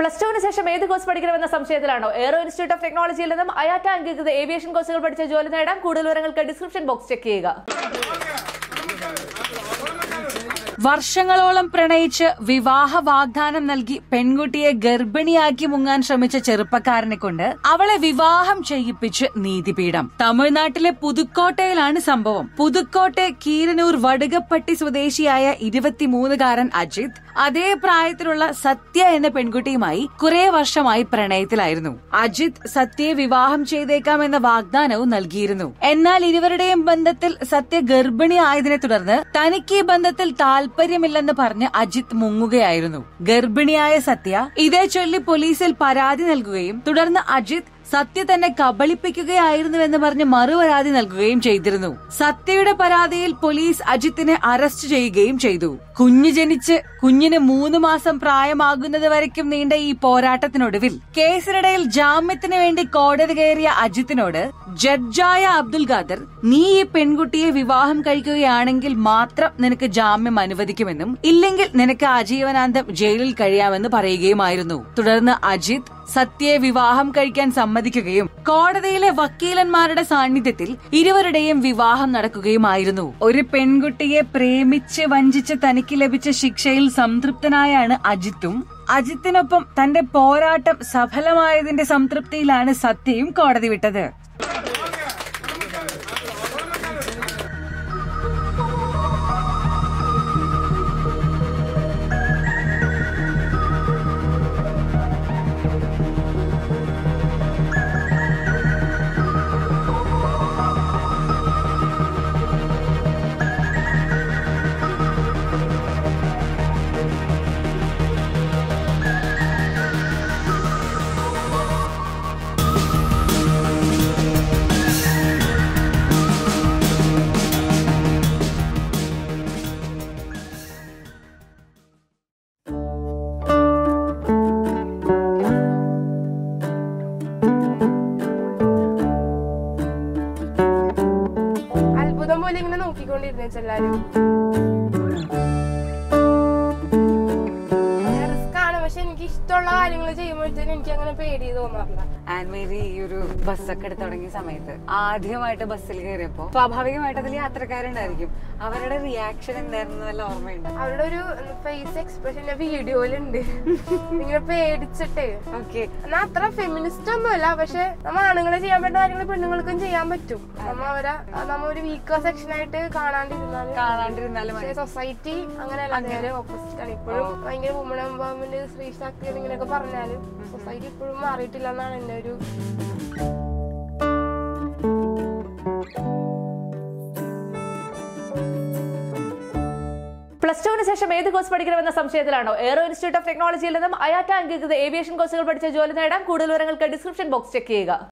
plus ടുവിന് ശേഷം ഏത് കോഴ്സ് പഠിക്കണമെന്ന സംശയത്തിലാണോ എയറോ ഇൻസ്റ്റിറ്റ്യൂട്ട് ഓഫ് ടെക്നോളജിയിൽ നിന്നും അയാറ്റ അംഗീകൃത ഏവിയേഷൻ കോഴ്സുകൾ പഠിച്ച ജോലി നേടാൻ കൂടുതൽ വിവരങ്ങൾക്ക് ഡിസ്ക്രിപ്ഷൻ ബോക്സ് ചെക്ക് ചെയ്യുക വർഷങ്ങളോളം പ്രണയിച്ച് വിവാഹ വാഗ്ദാനം നൽകി പെൺകുട്ടിയെ ഗർഭിണിയാക്കി മുങ്ങാൻ ശ്രമിച്ച ചെറുപ്പക്കാരനെ കൊണ്ട് അവളെ വിവാഹം ചെയ്യിപ്പിച്ച് നീതിപീഠം തമിഴ്നാട്ടിലെ പുതുക്കോട്ടയിലാണ് സംഭവം പുതുക്കോട്ടെ കീരനൂർ വടുകപ്പട്ടി സ്വദേശിയായ ഇരുപത്തിമൂന്നുകാരൻ അജിത് അതേ പ്രായത്തിലുള്ള സത്യ എന്ന പെൺകുട്ടിയുമായി കുറെ വർഷമായി പ്രണയത്തിലായിരുന്നു അജിത് സത്യയെ വിവാഹം ചെയ്തേക്കാം എന്ന വാഗ്ദാനവും നൽകിയിരുന്നു എന്നാൽ ഇരുവരുടെയും ബന്ധത്തിൽ സത്യ ഗർഭിണി ആയതിനെ തുടർന്ന് തനിക്ക് ഈ ബന്ധത്തിൽ താല്പര്യമില്ലെന്ന് പറഞ്ഞ് അജിത് മുങ്ങുകയായിരുന്നു ഗർഭിണിയായ സത്യ ഇതേ ചൊല്ലി പോലീസിൽ പരാതി നൽകുകയും തുടർന്ന് അജിത് സത്യ തന്നെ കബളിപ്പിക്കുകയായിരുന്നുവെന്ന് പറഞ്ഞ് മറുപരാതി നൽകുകയും ചെയ്തിരുന്നു സത്യയുടെ പരാതിയിൽ പോലീസ് അജിത്തിനെ അറസ്റ്റ് ചെയ്യുകയും ചെയ്തു കുഞ്ഞ് ജനിച്ച് കുഞ്ഞിന് മൂന്ന് മാസം പ്രായമാകുന്നത് വരയ്ക്കും നീണ്ട ഈ പോരാട്ടത്തിനൊടുവിൽ കേസിനിടയിൽ ജാമ്യത്തിന് വേണ്ടി കോടതി കയറിയ അജിത്തിനോട് ജഡ്ജായ അബ്ദുൽ ഖാദർ നീ ഈ പെൺകുട്ടിയെ വിവാഹം കഴിക്കുകയാണെങ്കിൽ മാത്രം നിനക്ക് ജാമ്യം അനുവദിക്കുമെന്നും ഇല്ലെങ്കിൽ നിനക്ക് ആജീവനാന്തം ജയിലിൽ കഴിയാമെന്ന് പറയുകയുമായിരുന്നു തുടർന്ന് അജിത് സത്യയെ വിവാഹം കഴിക്കാൻ സമ്മതിക്കുകയും കോടതിയിലെ വക്കീലന്മാരുടെ സാന്നിധ്യത്തിൽ ഇരുവരുടെയും വിവാഹം നടക്കുകയുമായിരുന്നു ഒരു പെൺകുട്ടിയെ പ്രേമിച്ച് വഞ്ചിച്ച് തനിക്ക് ലഭിച്ച ശിക്ഷയിൽ സംതൃപ്തനായാണ് അജിത്തും അജിത്തിനൊപ്പം തന്റെ പോരാട്ടം സഫലമായതിന്റെ സംതൃപ്തിയിലാണ് സത്യയും കോടതി വിട്ടത് അത്ഭുതം പോലെ ഇങ്ങനെ നോക്കിക്കൊണ്ടിരുന്നു എല്ലാരും റിസ്ക് ആണ് പക്ഷെ എനിക്ക് ഇഷ്ടമുള്ള കാര്യങ്ങൾ ചെയ്യുമ്പോഴത്തേനും എനിക്ക് അങ്ങനെ പേടി തോന്നാറില്ല ആൻമേരി ഈ ഒരു ബസ്സൊക്കെ എടുത്ത് തുടങ്ങിയ സമയത്ത് ആദ്യമായിട്ട് ബസ്സിൽ കയറിയപ്പോ സ്വാഭാവികമായിട്ട് അതിൽ യാത്രക്കാരുണ്ടായിരിക്കും അവരുടെ റിയാക്ഷൻ എന്തായിരുന്നു വല്ല ഓർമ്മയുണ്ട് അവരുടെ ഒരു ഫേസ് എക്സ്പ്രഷൻ വീഡിയോയിലുണ്ട് ഇങ്ങനെ പേടിച്ചിട്ട് ഓക്കെ എന്നാ അത്ര ഫെമിനിസ്റ്റ് ഒന്നുമല്ല പക്ഷെ നമ്മ ആണുങ്ങളെ ചെയ്യാൻ പറ്റുന്ന കാര്യങ്ങൾ പെണ്ണുങ്ങൾക്കും ചെയ്യാൻ പറ്റും നമ്മ അവരെ നമ്മ ഒരു വീക്കർ സെക്ഷൻ ആയിട്ട് കാണാണ്ടിരുന്നാല് കാണാണ്ടിരുന്നാലും പക്ഷേ സൊസൈറ്റി അങ്ങനെയല്ല നേരെ ഓപ്പോസിറ്റ് ആണ് ഇപ്പോഴും ഭയങ്കര വുമൺ എംപവർമെന്റ് സ്ത്രീ ശക്തി ഇങ്ങനെയൊക്കെ പറഞ്ഞാലും സൊസൈറ്റി ഇപ്പോഴും മാറിയിട്ടില്ല എന്നാണ് എന്റെ ഒരു പ്ലസ് ടുവിന് ശേഷം ഏത് കോഴ്സ് പഠിക്കണമെന്ന സംശയത്തിലാണോ എയറോ ഇൻസ്റ്റിറ്റ്യൂട്ട് ഓഫ് ടെക്നോളജിയിൽ നിന്നും അയാറ്റ അംഗീകൃത ഏവിയേഷൻ കോഴ്സുകൾ പഠിച്ച ജോലി നേടാൻ കൂടുതൽ വിവരങ്ങൾക്ക് ഡിസ്ക്രിപ്ഷൻ ബോക്സ് ചെക്ക് ചെയ്യുക